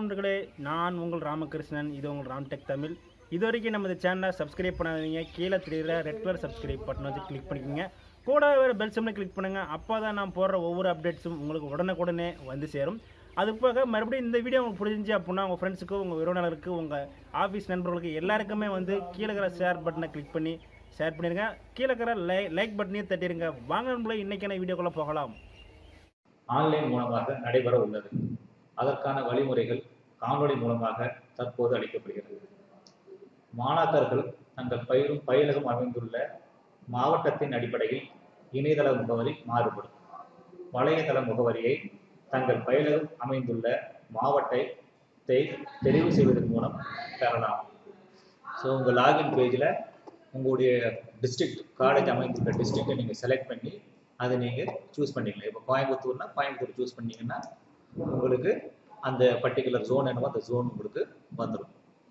நண்பர்களே நான் உங்கள் ராமகிருஷ்ணன் இது உங்கள் ராம்டெக் தமிழ் இது வரைக்கும் நம்ம சேனலை சப்ஸ்கிரைப் பண்ணாதீங்க கீழே தெரியுற ரெட் கலர் சப்ஸ்கிரைப் பட்டன் வச்சு கிளிக் பண்ணிக்கோங்க கூட வேறு பெல் சிம்மில் கிளிக் பண்ணுங்கள் அப்போ தான் நான் போடுற ஒவ்வொரு அப்டேட்ஸும் உங்களுக்கு உடனுக்குடனே வந்து சேரும் அது போக மறுபடியும் இந்த வீடியோ உங்களுக்கு பிடிச்சிருந்துச்சு அப்படின்னா உங்கள் ஃப்ரெண்ட்ஸுக்கு உங்கள் உறவினருக்கு உங்கள் ஆஃபீஸ் நண்பர்களுக்கு எல்லாருக்குமே வந்து கீழே இருக்கிற ஷேர் பட்டனை கிளிக் பண்ணி ஷேர் பண்ணிடுங்க கீழே இருக்கிற லை லைக் பட்டனையும் தட்டிடுங்க வாங்க நண்பர்களே இன்றைக்கான வீடியோக்குள்ளே போகலாம் ஆன்லைன் மூலமாக நடைபெற உள்ளது அதற்கான வழிமுறைகள் காணொளி மூலமாக தற்போது அளிக்கப்படுகிறது மாணாக்கர்கள் தங்கள் பயிரும் பயிலகம் அமைந்துள்ள மாவட்டத்தின் அடிப்படையில் இணையதள முகவரி மாறுபடும் வலையதள முகவரியை தங்கள் பயிலகம் அமைந்துள்ள மாவட்டத்தை தெரிவு செய்வதன் மூலம் பெறலாம் ஸோ உங்கள் லாகின் பேஜில் உங்களுடைய டிஸ்ட்ரிக்ட் காலேஜ் அமைந்துள்ள டிஸ்ட்ரிக்டை நீங்கள் செலக்ட் பண்ணி அதை நீங்கள் சூஸ் பண்ணிக்கலாம் இப்போ கோயம்புத்தூர்னா கோயம்புத்தூர் சூஸ் பண்ணீங்கன்னா உங்களுக்கு அந்த பர்டிகுலர் ஜோன் என்னவோ அந்த ஜோன் உங்களுக்கு வந்துடும்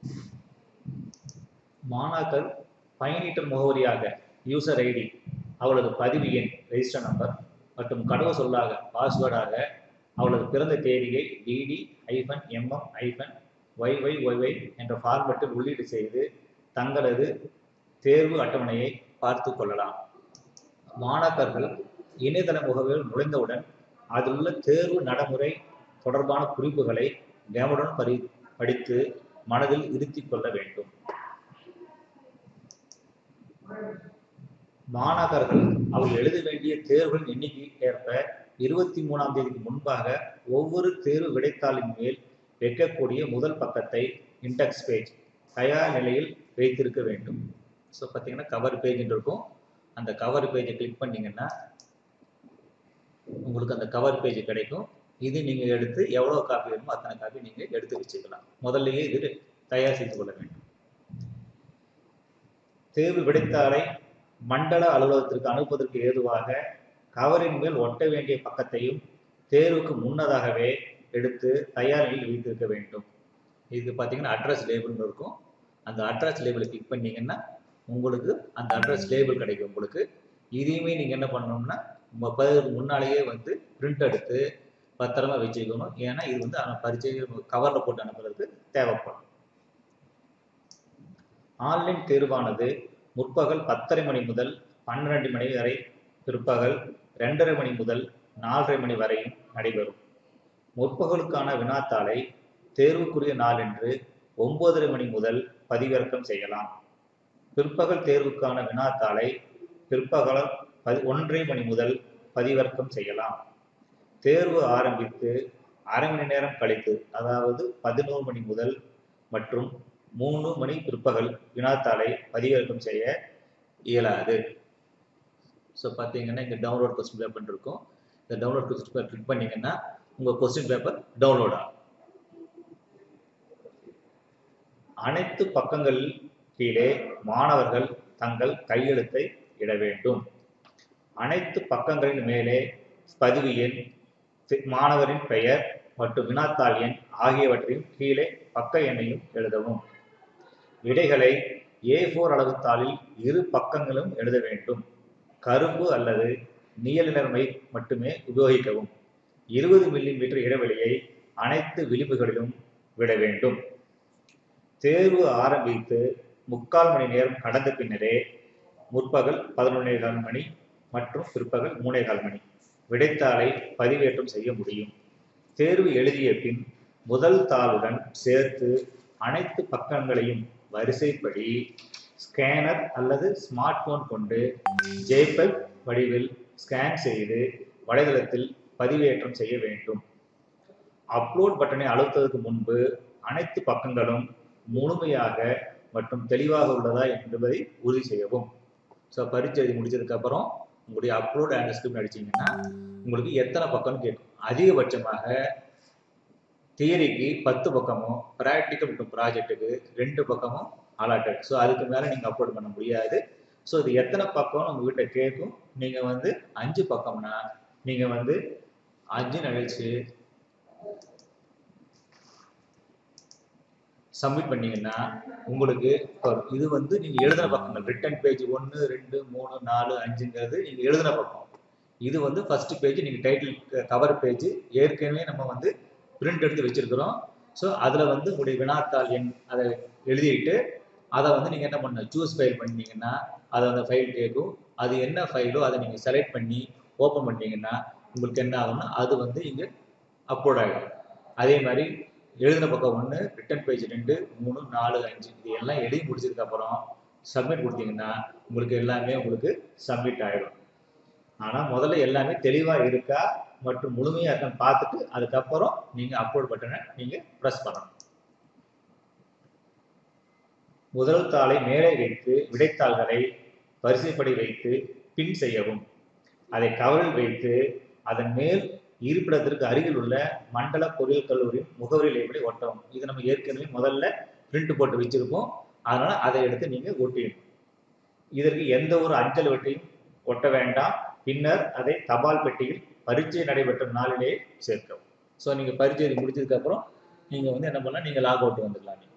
மாணாக்கர் பயனீட்டர் முகவரியாக யூசர் ஐடி அவளது பதிவு எண் ரெஜிஸ்டர் நம்பர் மற்றும் கடவு சொல்லாக பாஸ்வேர்டாக அவளது பிறந்த தேதியை டிடி ஐஃபன் எம்எம் ஐஃபன் ஒய்ஒய் ஒய்ஒய் என்ற ஃபார்மெட்டில் உள்ளீடு செய்து தங்களது தேர்வு அட்டவணையை பார்த்து கொள்ளலாம் மாணாக்கர்கள் இணையதள முகவரியில் நுழைந்தவுடன் அதிலுள்ள தேர்வு நடைமுறை தொடர்பான குறிப்புகளை கவனுடன் பரி படித்து மனதில் இருத்திக் கொள்ள வேண்டும் மாணாக்கர்கள் அவர்கள் எழுத வேண்டிய தேர்வுகளின் எண்ணிக்கைக்கு ஏற்ப இருபத்தி மூணாம் தேதிக்கு முன்பாக ஒவ்வொரு தேர்வு விடைத்தாளின் மேல் வைக்கக்கூடிய முதல் பக்கத்தை இன்டெக்ஸ் பேஜ் தயார் நிலையில் வைத்திருக்க வேண்டும் ஸோ பார்த்தீங்கன்னா கவர் பேஜ் இருக்கும் அந்த கவர் பேஜை கிளிக் பண்ணீங்கன்னா உங்களுக்கு அந்த கவர் பேஜ் கிடைக்கும் இது நீங்கள் எடுத்து எவ்வளோ காப்பி வேணுமோ அத்தனை காப்பி நீங்கள் எடுத்து வச்சுக்கலாம் முதல்லயே இது தயார் செய்து கொள்ள வேண்டும் தேர்வு விடைத்தாளை மண்டல அலுவலகத்திற்கு அனுப்புவதற்கு ஏதுவாக கவரின் மேல் ஒட்ட வேண்டிய பக்கத்தையும் தேர்வுக்கு முன்னதாகவே எடுத்து தயார் நிலையில் வைத்திருக்க வேண்டும் இது பார்த்தீங்கன்னா அட்ரஸ் லேபிள்னு இருக்கும் அந்த அட்ரஸ் லேபிளை கிளிக் பண்ணீங்கன்னா உங்களுக்கு அந்த அட்ரஸ் லேபிள் கிடைக்கும் உங்களுக்கு இதையுமே நீங்கள் என்ன பண்ணணும்னா உங்கள் பேருக்கு முன்னாலேயே வந்து பிரிண்ட் எடுத்து பத்திரமா வச்சுக்கணும் ஏன்னா இது வந்து பரிச்சை கவரில் போட்டு அனுப்புறதுக்கு தேவைப்படும் ஆன்லைன் தேர்வானது முற்பகல் பத்தரை மணி முதல் பன்னிரண்டு மணி வரை பிற்பகல் ரெண்டரை மணி முதல் நாலரை மணி வரையும் நடைபெறும் முற்பகலுக்கான வினாத்தாளை தேர்வுக்குரிய நாளன்று ஒன்பதரை மணி முதல் பதிவிறக்கம் செய்யலாம் பிற்பகல் தேர்வுக்கான வினாத்தாளை பிற்பகல் பதி ஒன்றரை மணி முதல் பதிவிறக்கம் செய்யலாம் தேர்வு ஆரம்பித்து அரை மணி நேரம் கழித்து அதாவது பதினோரு மணி முதல் மற்றும் மூணு மணி பிற்பகல் வினாத்தாளை பதிவிறக்கம் செய்ய இயலாது ஸோ பார்த்தீங்கன்னா இங்கே டவுன்லோட் கொஸ்டின் பேப்பர் இருக்கும் இந்த டவுன்லோட் கொஸ்டின் பேப்பர் கிளிக் பண்ணீங்கன்னா உங்கள் கொஸ்டின் பேப்பர் டவுன்லோட் ஆகும் அனைத்து பக்கங்கள் கீழே மாணவர்கள் தங்கள் கையெழுத்தை இட வேண்டும் அனைத்து பக்கங்களின் மேலே பதிவு எண் மாணவரின் பெயர் மற்றும் வினாத்தாள் எண் ஆகியவற்றையும் கீழே பக்க எண்ணையும் எழுதவும் விடைகளை ஏ ஃபோர் அளவு தாளில் இரு பக்கங்களும் எழுத வேண்டும் கருப்பு அல்லது நீல நிறமை மட்டுமே உபயோகிக்கவும் இருபது மில்லி மீட்டர் இடைவெளியை அனைத்து விளிம்புகளிலும் விட வேண்டும் தேர்வு ஆரம்பித்து முக்கால் மணி நேரம் கடந்த பின்னரே முற்பகல் பதினொன்னே கால் மணி மற்றும் பிற்பகல் மூணே கால் மணி விடைத்தாளை பதிவேற்றம் செய்ய முடியும் தேர்வு எழுதிய பின் முதல் தாளுடன் சேர்த்து அனைத்து பக்கங்களையும் வரிசைப்படி ஸ்கேனர் அல்லது ஸ்மார்ட் போன் கொண்டு ஜேபெக் வடிவில் ஸ்கேன் செய்து வலைதளத்தில் பதிவேற்றம் செய்ய வேண்டும் அப்லோட் பட்டனை அழுத்ததுக்கு முன்பு அனைத்து பக்கங்களும் முழுமையாக மற்றும் தெளிவாக உள்ளதா என்பதை உறுதி செய்யவும் ஸோ பரீட்சை எழுதி முடிச்சதுக்கு அப்புறம் உங்களுடைய அப்லோட் அண்ட் ஸ்கிரிப்ட் அடிச்சீங்கன்னா உங்களுக்கு எத்தனை பக்கம்னு கேட்கும் அதிகபட்சமாக தியரிக்கு பத்து பக்கமும் ப்ராக்டிக்கல் மற்றும் ப்ராஜெக்ட்டுக்கு ரெண்டு பக்கமும் அலாட்டட் ஸோ அதுக்கு மேலே நீங்கள் அப்லோட் பண்ண முடியாது ஸோ இது எத்தனை பக்கம் உங்ககிட்ட கேட்கும் நீங்கள் வந்து அஞ்சு பக்கம்னா நீங்கள் வந்து அஞ்சு நிகழ்ச்சி சப்மிட் பண்ணீங்கன்னா உங்களுக்கு இது வந்து நீங்க எழுதின பக்கங்கள் ரிட்டன் பேஜ் ஒன்று ரெண்டு மூணு நாலு அஞ்சுங்கிறது நீங்க எழுதின பக்கம் இது வந்து ஃபர்ஸ்ட் பேஜ் நீங்க டைட்டில் கவர் பேஜ் ஏற்கனவே நம்ம வந்து பிரிண்ட் எடுத்து வச்சிருக்கிறோம் ஸோ அதில் வந்து உங்களுடைய வினாத்தாள் எண் அதை எழுதிட்டு அதை வந்து நீங்கள் என்ன பண்ண சூஸ் ஃபைல் பண்ணீங்கன்னா அதை அந்த ஃபைல் கேட்கும் அது என்ன ஃபைலோ அதை நீங்கள் செலக்ட் பண்ணி ஓப்பன் பண்ணீங்கன்னா உங்களுக்கு என்ன ஆகும்னா அது வந்து இங்கே அப்லோட் ஆகிடும் அதே மாதிரி எழுதின பக்கம் ஒன்று ரிட்டன் பேஜ் ரெண்டு மூணு நாலு அஞ்சு இது எல்லாம் எழுதி முடிச்சதுக்கு அப்புறம் சப்மிட் கொடுத்தீங்கன்னா உங்களுக்கு எல்லாமே உங்களுக்கு சப்மிட் ஆகிடும் ஆனால் முதல்ல எல்லாமே தெளிவாக இருக்கா மற்றும் முழுமையாக இருக்கான்னு பார்த்துட்டு அதுக்கப்புறம் நீங்கள் அப்லோட் பட்டனை நீங்கள் ப்ரெஸ் பண்ணணும் முதல் தாளை மேலே வைத்து விடைத்தாள்களை வரிசைப்படி வைத்து பின் செய்யவும் அதை கவரில் வைத்து அதன் மேல் இருப்பிடத்திற்கு அருகில் உள்ள மண்டல பொறியியல் கல்லூரியின் முகவரி லேபிளை ஒட்டவும் இது நம்ம ஏற்கனவே முதல்ல பிரிண்ட் போட்டு வச்சிருப்போம் அதனால அதை எடுத்து நீங்க ஒட்டிடணும் இதற்கு எந்த ஒரு அஞ்சல் வெட்டையும் ஒட்ட வேண்டாம் பின்னர் அதை தபால் பெட்டியில் பரீட்சை நடைபெற்ற நாளிலேயே சேர்க்கவும் ஸோ நீங்க பரீட்சை முடிச்சதுக்கு அப்புறம் நீங்க வந்து என்ன பண்ணலாம் நீங்க லாக் அவுட் வந்துடலாம் நீங்க